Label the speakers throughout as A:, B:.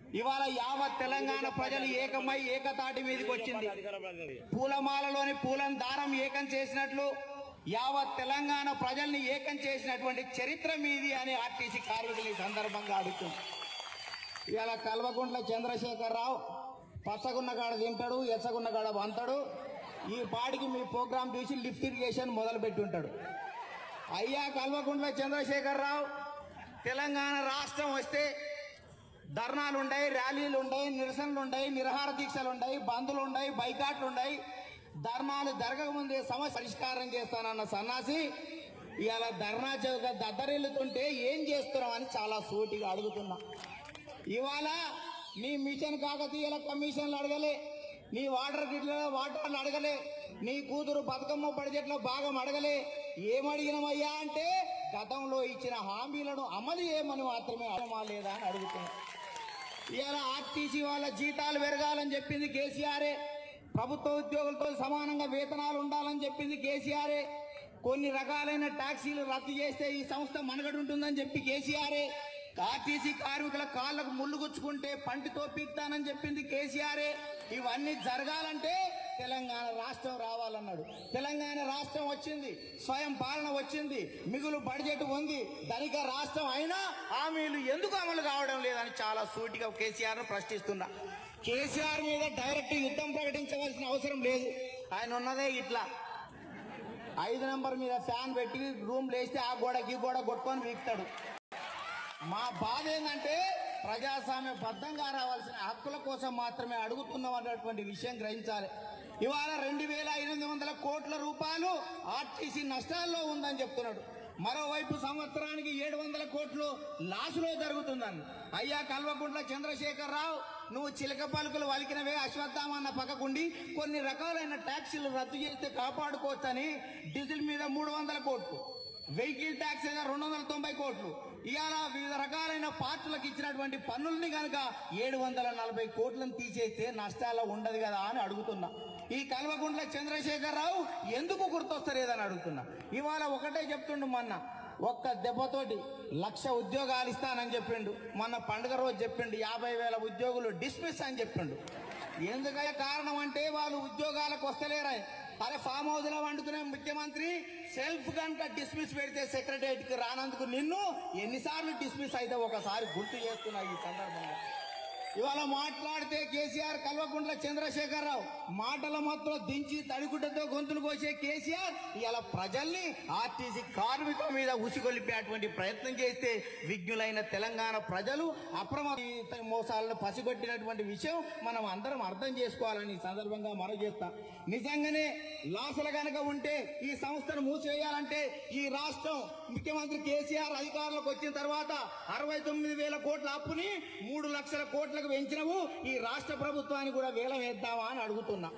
A: ఇవాళ యావత్ తెలంగాణ ప్రజలు ఏకమై ఏకతాటి మీదకి వచ్చింది పూలమాలలోని పూలను దారం ఏకం చేసినట్లు యావత్ తెలంగాణ ప్రజల్ని ఏకం చేసినటువంటి చరిత్ర మీది అని ఆర్టీసీ కార్మికులు ఈ సందర్భంగా అడుగుతుంది ఇవాళ కల్వకుంట్ల చంద్రశేఖరరావు పచ్చగున్న కాడ తింటాడు ఎచ్చగున్న కాడ వంతాడు ఈ పాటికి మీ ప్రోగ్రాం చూసి లిఫ్ట్ ఇరిగేషన్ మొదలు పెట్టి ఉంటాడు అయ్యా కల్వకుంట్ల చంద్రశేఖరరావు తెలంగాణ రాష్ట్రం వస్తే ధర్నాలు ఉన్నాయి ర్యాలీలు ఉన్నాయి నిరసనలు ఉన్నాయి నిరహార దీక్షలు ఉన్నాయి బంధులు ఉన్నాయి బైకాట్లు ఉన్నాయి ధర్నాలు జరగకముందే సమస్య పరిష్కారం చేస్తానన్న సన్నాసి ఇవాళ ధర్నా చౌక దద్దరిల్లుతుంటే ఏం చేస్తున్నాం అని చాలా సూటిగా అడుగుతున్నా ఇవాళ నీ మిషన్ కాకతీయుల కమిషన్లు అడగలే నీ వాటర్ గిట్ల వాటర్లు అడగలే నీ కూతురు బతుకమ్మ బడ్జెట్లో భాగం అడగలే ఏమడిగినమయ్యా అంటే గతంలో ఇచ్చిన హామీలను అమలు చేయమని మాత్రమే అడగమా లేదా అని అడుగుతున్నా ఇలా ఆర్టీసీ వాళ్ళ జీతాలు పెరగాలని చెప్పింది కేసీఆరే ప్రభుత్వ ఉద్యోగులతో సమానంగా వేతనాలు ఉండాలని చెప్పింది కేసీఆరే కొన్ని రకాలైన ట్యాక్సీలు రద్దు చేస్తే ఈ సంస్థ మనుగడ ఉంటుందని చెప్పి కేసీఆరే ఆర్టీసీ కార్మికుల కాళ్ళకు ముళ్ళు గుచ్చుకుంటే పంటితో పీక్తానని చెప్పింది కేసీఆరే ఇవన్నీ జరగాలంటే తెలంగాణ రాష్ట్రం రావాలన్నాడు తెలంగాణ రాష్ట్రం వచ్చింది స్వయం పాలన వచ్చింది మిగులు బడ్జెట్ ఉంది ధనిక రాష్ట్రం అయినా హామీలు ఎందుకు అమలు కావడం లేదని చాలా సూటిగా కేసీఆర్ ప్రశ్నిస్తున్నా కేసీఆర్ మీద డైరెక్ట్ యుద్ధం ప్రకటించవలసిన అవసరం లేదు ఆయన ఉన్నదే ఇట్లా ఐదు నెంబర్ మీద ఫ్యాన్ పెట్టి రూమ్ లేస్తే ఆ గోడకి ఈ గోడ కొట్టుకొని వీక్తాడు మా బాధ ఏంటంటే ప్రజాస్వామ్య బద్ధంగా రావాల్సిన హక్కుల కోసం మాత్రమే అడుగుతున్నాం అన్నటువంటి విషయం గ్రహించాలి ఇవాళ రెండు వేల ఎనిమిది వందల కోట్ల రూపాయలు ఆర్టీసీ నష్టాల్లో ఉందని చెప్తున్నాడు మరోవైపు సంవత్సరానికి ఏడు వందల కోట్లు లాసులో జరుగుతుందని అయ్యా కల్వకుంట్ల చంద్రశేఖరరావు నువ్వు చిలక పలుకులు వలికినవే అశ్వత్థామన్న పక్కకుండి కొన్ని రకాలైన ట్యాక్సీలు రద్దు చేస్తే కాపాడుకోవచ్చని డీజిల్ మీద మూడు వందల కోట్లు వెహికల్ ట్యాక్స్ ఏదో రెండు వందల తొంభై కోట్లు ఇవాళ వివిధ రకాలైన పార్టీలకు ఇచ్చినటువంటి పన్నుల్ని కనుక ఏడు వందల నలభై కోట్లను తీసేస్తే నష్టాలు ఉండదు కదా అని అడుగుతున్నా ఈ కల్వకుంట్ల చంద్రశేఖరరావు ఎందుకు గుర్తొస్తలేదని అడుగుతున్నా ఇవాళ ఒకటే చెప్తుండు మొన్న ఒక్క దెబ్బతోటి లక్ష ఉద్యోగాలు ఇస్తానని చెప్పిండు మొన్న పండుగ రోజు చెప్పిండు యాభై వేల ఉద్యోగులు డిస్మిస్ అని చెప్పిండు ఎందుకంటే కారణం అంటే వాళ్ళు ఉద్యోగాలకు వస్తలేరా అరే ఫామ్ హౌస్ లో వండుకునే ముఖ్యమంత్రి సెల్ఫ్ కనుక డిస్మిస్ పెడితే సెక్రటరియట్ కి రానందుకు నిన్ను ఎన్నిసార్లు డిస్మిస్ అయితే ఒకసారి గుర్తు చేస్తున్నా ఈ సందర్భంగా ఇవాళ మాట్లాడితే కేసీఆర్ కల్వకుంట్ల చంద్రశేఖరరావు మాటల మొత్తం దించి తడిగుడ్డతో గొంతులు కోసే కేసీఆర్ ఇవాళ ప్రజల్ని ఆర్టీసీ కార్మికుల మీద ఉసిగొలిపేటువంటి ప్రయత్నం చేస్తే విజ్ఞులైన తెలంగాణ ప్రజలు అప్రమత్త మోసాలను పసిగొట్టినటువంటి విషయం మనం అందరం అర్థం చేసుకోవాలని ఈ సందర్భంగా మనం చేస్తాం నిజంగానే లాసులు కనుక ఉంటే ఈ సంస్థను మూసివేయాలంటే ఈ రాష్ట్రం ముఖ్యమంత్రి కేసీఆర్ అధికారంలోకి వచ్చిన తర్వాత అరవై తొమ్మిది వేల కోట్ల అప్పుని మూడు లక్షల కోట్లకు పెంచినవు ఈ రాష్ట్ర ప్రభుత్వాన్ని కూడా వేలం వేద్దామా అని అడుగుతున్నా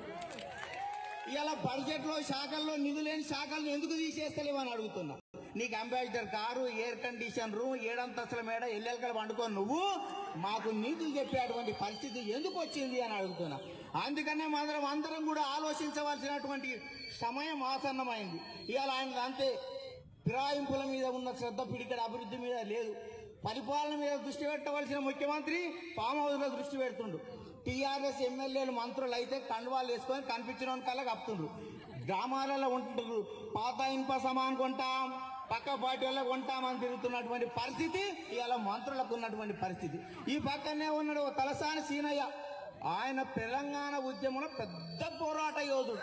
A: ఇలా బడ్జెట్ లో శాఖల్లో నిధులేని శాఖలను ఎందుకు తీసేస్తలేవు అని అడుగుతున్నా నీకు Ambassador car air condition room ఏడంతస్తుల మేడ ఎల్లెలకలు పండుకొని నువ్వు మాకు నీతులు చెప్పేటువంటి పరిస్థితి ఎందుకు వచ్చింది అని అడుగుతున్నా అందుకనే మనం అందరం కూడా ఆలోచించవలసినటువంటి సమయం ఆసన్నమైంది ఇవాళ ఆయన అంతే ఫిరాయింపుల మీద ఉన్న శ్రద్ధ పిడికడ అభివృద్ధి మీద లేదు పరిపాలన మీద దృష్టి పెట్టవలసిన ముఖ్యమంత్రి ఫామ్ హౌస్ లో దృష్టి పెడుతుండు టీఆర్ఎస్ ఎమ్మెల్యేలు మంత్రులు అయితే కండువాలు వేసుకొని కనిపించిన కల్లా కప్పుతుండ్రు గ్రామాలలో ఉంటుండ్రు పాత ఇనుప సమాన్ కొంటాం పక్క పార్టీ వాళ్ళకు కొంటామని తిరుగుతున్నటువంటి పరిస్థితి ఇవాళ మంత్రులకు ఉన్నటువంటి పరిస్థితి ఈ పక్కనే ఉన్నాడు ఓ తలసాని సీనయ్య ఆయన తెలంగాణ ఉద్యమంలో పెద్ద పోరాట యోధుడు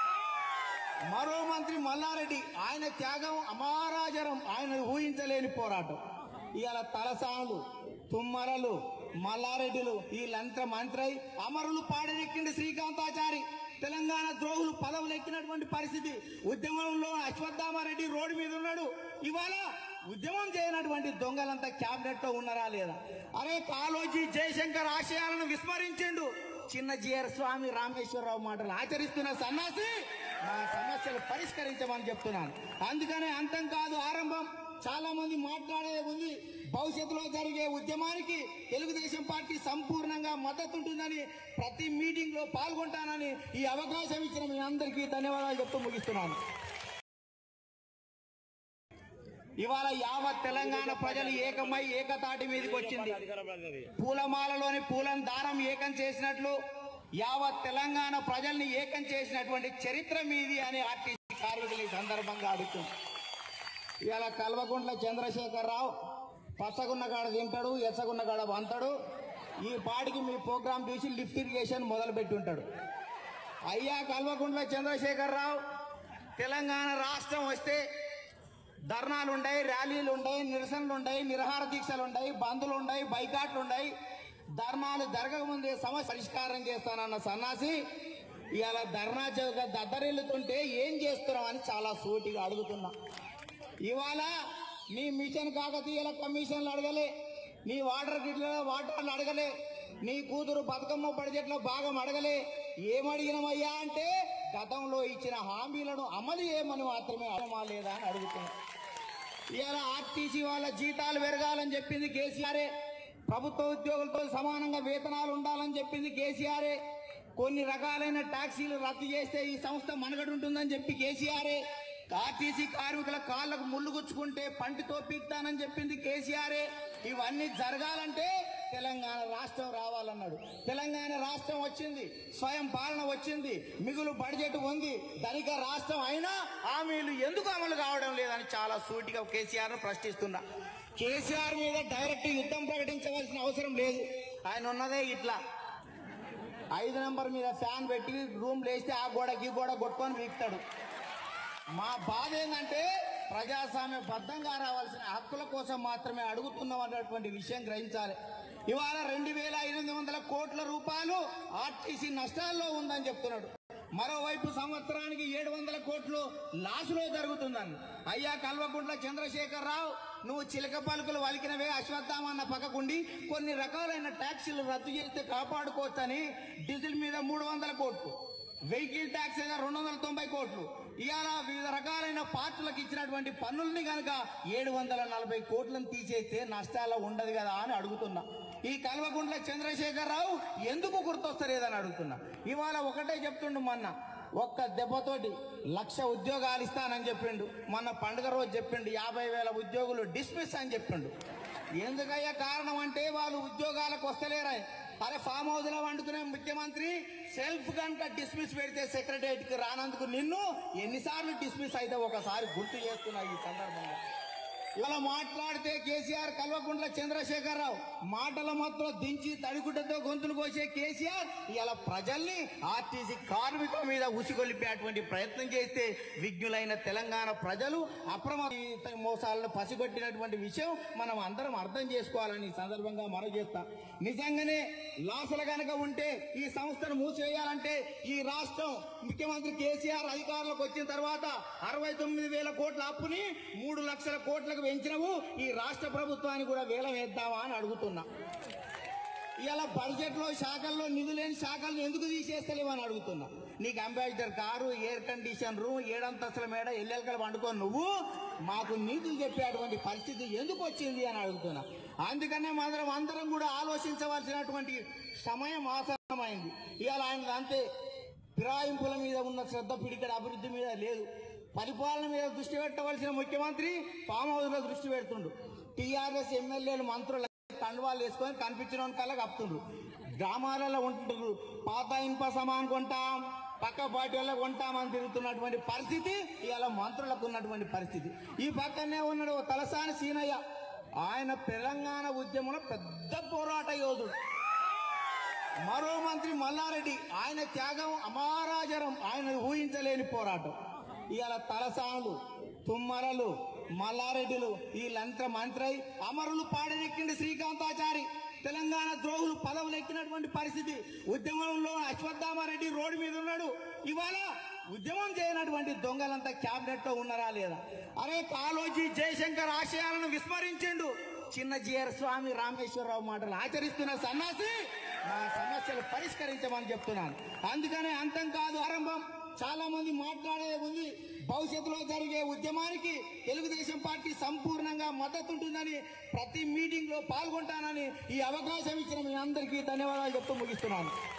A: మరో మంత్రి మల్లారెడ్డి ఆయన త్యాగం అమారాజరం ఆయన ఊహించలేని పోరాటం ఇవాళ తలసానులు తుమ్మరలు మల్లారెడ్డిలు వీళ్ళంతా మంత్రై అమరులు పాడెక్కింది శ్రీకాంతాచారి తెలంగాణ ద్రోహులు పదవులు ఎక్కినటువంటి పరిస్థితి ఉద్యమంలో అశ్వత్థామారెడ్డి రోడ్డు మీద ఉన్నాడు ఇవాళ ఉద్యమం చేయనటువంటి దొంగలంతా క్యాబినెట్ లో ఉన్నారా లేదా అరే కాలోజీ జయశంకర్ ఆశయాలను విస్మరించిండు చిన్న జిఆర్ స్వామి రామేశ్వరరావు మాటలు ఆచరిస్తున్న సన్నాసి మా సమస్యలు పరిష్కరించమని చెప్తున్నాను అందుకనే అంతం కాదు ఆరంభం చాలా మంది మాట్లాడే ఉంది భవిష్యత్తులో జరిగే ఉద్యమానికి తెలుగుదేశం పార్టీ సంపూర్ణంగా మద్దతు ఉంటుందని ప్రతి మీటింగ్ లో పాల్గొంటానని ఈ అవకాశం ఇచ్చిన మీ అందరికీ ధన్యవాదాలు చెప్తూ ముగిస్తున్నాను ఇవాళ యావత్ తెలంగాణ ప్రజలు ఏకమై ఏకతాటి మీదకి వచ్చింది పూలమాలలోని పూలను దానం ఏకం చేసినట్లు యావత్ తెలంగాణ ప్రజల్ని ఏకం చేసినటువంటి చరిత్ర మీది అని ఆర్టీసీ కార్మికులు ఈ సందర్భంగా అడుగుతుంది ఇవాళ కల్వకుంట్ల చంద్రశేఖరరావు పచ్చగున్న కాడ తింటాడు ఎచ్చగున్న కాడ వంతాడు ఈ పాటికి మీ ప్రోగ్రాం చూసి లిఫ్ట్ ఇరిగేషన్ మొదలు పెట్టి ఉంటాడు అయ్యా కల్వకుంట్ల చంద్రశేఖరరావు తెలంగాణ రాష్ట్రం వస్తే ధర్నాలు ఉన్నాయి ర్యాలీలు ఉన్నాయి నిరసనలు ఉన్నాయి నిరహార దీక్షలు ఉన్నాయి బంధులు ఉన్నాయి బైకాట్లు ఉన్నాయి ధర్నాలు జరగకముందే సమస్య పరిష్కారం చేస్తానన్న సన్నాసి ఇవాళ ధర్నా చౌక దద్దరిల్లుతుంటే ఏం చేస్తున్నాం అని చాలా సూటిగా అడుగుతున్నా ఇవాళ నీ మిషన్ కాకతీయుల కమిషన్లు అడగలే నీ వాటర్ గిట్ల వాటర్లు అడగలే నీ కూతురు బతుకమ్మ బడ్జెట్లో భాగం అడగలే ఏమడిగినమయ్యా అంటే గతంలో ఇచ్చిన హామీలను అమలు చేయమని మాత్రమే అడమా లేదా అని అడుగుతున్నా ఇవాళ ఆర్టీసీ వాళ్ళ జీతాలు పెరగాలని చెప్పింది కేసీఆరే ప్రభుత్వ ఉద్యోగులతో సమానంగా వేతనాలు ఉండాలని చెప్పింది కేసీఆరే కొన్ని రకాలైన ట్యాక్సీలు రద్దు చేస్తే ఈ సంస్థ మనుగడ ఉంటుందని చెప్పి కేసీఆరే ఆర్టీసీ కార్మికుల కాళ్ళకు ముళ్ళు గుచ్చుకుంటే పంటితో పీక్తానని చెప్పింది కేసీఆరే ఇవన్నీ జరగాలంటే తెలంగాణ రాష్ట్రం రావాలన్నాడు తెలంగాణ రాష్ట్రం వచ్చింది స్వయం పాలన వచ్చింది మిగులు బడ్జెట్ ఉంది ధనిక రాష్ట్రం అయినా హామీలు ఎందుకు అమలు కావడం లేదని చాలా సూటిగా కేసీఆర్ ప్రశ్నిస్తున్నా కేసీఆర్ మీద డైరెక్ట్ యుద్ధం ప్రకటించవలసిన అవసరం లేదు ఆయన ఉన్నదే ఇట్లా ఐదు నెంబర్ మీద ఫ్యాన్ పెట్టి రూమ్ లేస్తే ఆ గోడకి ఈ గోడ కొట్టుకొని వీక్తాడు మా బాధ ఏంటంటే ప్రజాస్వామ్య బద్ధంగా రావాల్సిన హక్కుల కోసం మాత్రమే అడుగుతున్నాం అన్నటువంటి విషయం గ్రహించాలి ఇవాళ రెండు వేల ఎనిమిది వందల కోట్ల రూపాయలు ఆర్టీసీ నష్టాల్లో ఉందని చెప్తున్నాడు మరోవైపు సంవత్సరానికి ఏడు వందల కోట్లు లాసులో జరుగుతుందని అయ్యా కల్వకుంట్ల చంద్రశేఖరరావు నువ్వు చిలక పలుకులు వలికినవే అశ్వత్థామన్న పక్కకుండి కొన్ని రకాలైన ట్యాక్సీలు రద్దు చేస్తే కాపాడుకోవచ్చని డీజిల్ మీద మూడు వందల కోట్లు వెహికల్ ట్యాక్స్ ఏదో రెండు వందల తొంభై కోట్లు ఇవాళ వివిధ రకాలైన పార్టీలకు ఇచ్చినటువంటి పన్నుల్ని కనుక ఏడు వందల నలభై కోట్లను తీసేస్తే నష్టాల్లో ఉండదు కదా అని అడుగుతున్నా ఈ కల్వకుంట్ల చంద్రశేఖరరావు ఎందుకు గుర్తొస్తలేదని అడుగుతున్నా ఇవాళ ఒకటే చెప్తుండు మొన్న ఒక్క దెబ్బతోటి లక్ష ఉద్యోగాలు ఇస్తానని చెప్పిండు మొన్న పండుగ రోజు చెప్పిండు యాభై వేల ఉద్యోగులు డిస్మిస్ అని చెప్పిండు ఎందుకయ్యా కారణం అంటే వాళ్ళు ఉద్యోగాలకు వస్తలేరా అరే ఫామ్ హౌస్ లో వండుకునే ముఖ్యమంత్రి సెల్ఫ్ కనుక డిస్మిస్ పెడితే సెక్రటరియట్ కి రానందుకు నిన్ను ఎన్నిసార్లు డిస్మిస్ అయితే ఒకసారి గుర్తు చేస్తున్నా ఈ సందర్భంగా ఇలా మాట్లాడితే కేసీఆర్ కల్వకుంట్ల చంద్రశేఖరరావు మాటల మొత్తం దించి తడిగుడ్డతో గొంతులు కోసే కేసీఆర్ ఇలా ప్రజల్ని ఆర్టీసీ కార్మికుల మీద ఉసిగొలిపేటువంటి ప్రయత్నం చేస్తే విజ్ఞులైన తెలంగాణ ప్రజలు అప్రమత్త మోసాలను పసిగొట్టినటువంటి విషయం మనం అందరం అర్థం చేసుకోవాలని ఈ సందర్భంగా మనం చేస్తాం నిజంగానే లాసులు కనుక ఉంటే ఈ సంస్థను మూసివేయాలంటే ఈ రాష్ట్రం ముఖ్యమంత్రి కేసీఆర్ అధికారంలోకి వచ్చిన తర్వాత అరవై తొమ్మిది వేల కోట్ల అప్పుని మూడు లక్షల కోట్లకు పెంచినవు ఈ రాష్ట్ర ప్రభుత్వానికి కూడా వేలం వేద్దామా అని అడుగుతున్నా ఇలా బడ్జెట్ లో శాఖల్లో నిధులేని శాఖలను ఎందుకు తీసేస్తలేవు అని అడుగుతున్నా నీకు Ambassador car air condition room ఏడంతస్తుల మేడ ఎల్లెలకలు పండుకొని నువ్వు మాకు నీతులు చెప్పేటువంటి పరిస్థితి ఎందుకు వచ్చింది అని అడుగుతున్నా అందుకనే మనం అందరం కూడా ఆలోచించవలసినటువంటి సమయం ఆసన్నమైంది ఇవాళ ఆయన అంతే ఫిరాయింపుల మీద ఉన్న శ్రద్ధ పిడికడ అభివృద్ధి మీద లేదు పరిపాలన మీద దృష్టి పెట్టవలసిన ముఖ్యమంత్రి ఫామ్ హౌస్ లో దృష్టి పెడుతుండు టీఆర్ఎస్ ఎమ్మెల్యేలు మంత్రులు కండువాలు వేసుకొని కనిపించిన కల్లా కప్పుతుండ్రు గ్రామాలలో ఉంటుండ్రు పాత ఇనుప సమాన్ కొంటాం పక్క పార్టీ వాళ్ళకి కొంటామని తిరుగుతున్నటువంటి పరిస్థితి ఇవాళ మంత్రులకు ఉన్నటువంటి పరిస్థితి ఈ పక్కనే ఉన్నాడు ఓ తలసాని సీనయ్య ఆయన తెలంగాణ ఉద్యమంలో పెద్ద పోరాట యోధుడు మరో మంత్రి మల్లారెడ్డి ఆయన త్యాగం అమారాజరం ఆయన ఊహించలేని పోరాటం ఇవాళ తలసానులు తుమ్మరలు మల్లారెడ్డిలు వీళ్ళంతా మంత్రై అమరులు పాడనెక్కింది శ్రీకాంతాచారి తెలంగాణ ద్రోహులు పదవులు ఎక్కినటువంటి పరిస్థితి ఉద్యమంలో అశ్వత్థామారెడ్డి రోడ్డు మీద ఉన్నాడు ఇవాళ ఉద్యమం చేయనటువంటి దొంగలంతా క్యాబినెట్ లో ఉన్నారా లేదా అరే కాలోజీ జయశంకర్ ఆశయాలను విస్మరించిండు చిన్న జిఆర్ స్వామి రామేశ్వరరావు మాటలు ఆచరిస్తున్న సన్నాసి మా సమస్యలు పరిష్కరించమని చెప్తున్నాను అందుకనే అంతం కాదు ఆరంభం చాలా మంది మాట్లాడేది ఉంది భవిష్యత్తులో జరిగే ఉద్యమానికి తెలుగుదేశం పార్టీ సంపూర్ణంగా మద్దతు ఉంటుందని ప్రతి మీటింగ్ లో పాల్గొంటానని ఈ అవకాశం ఇచ్చిన మీ అందరికీ ధన్యవాదాలు చెప్తూ ముగిస్తున్నాను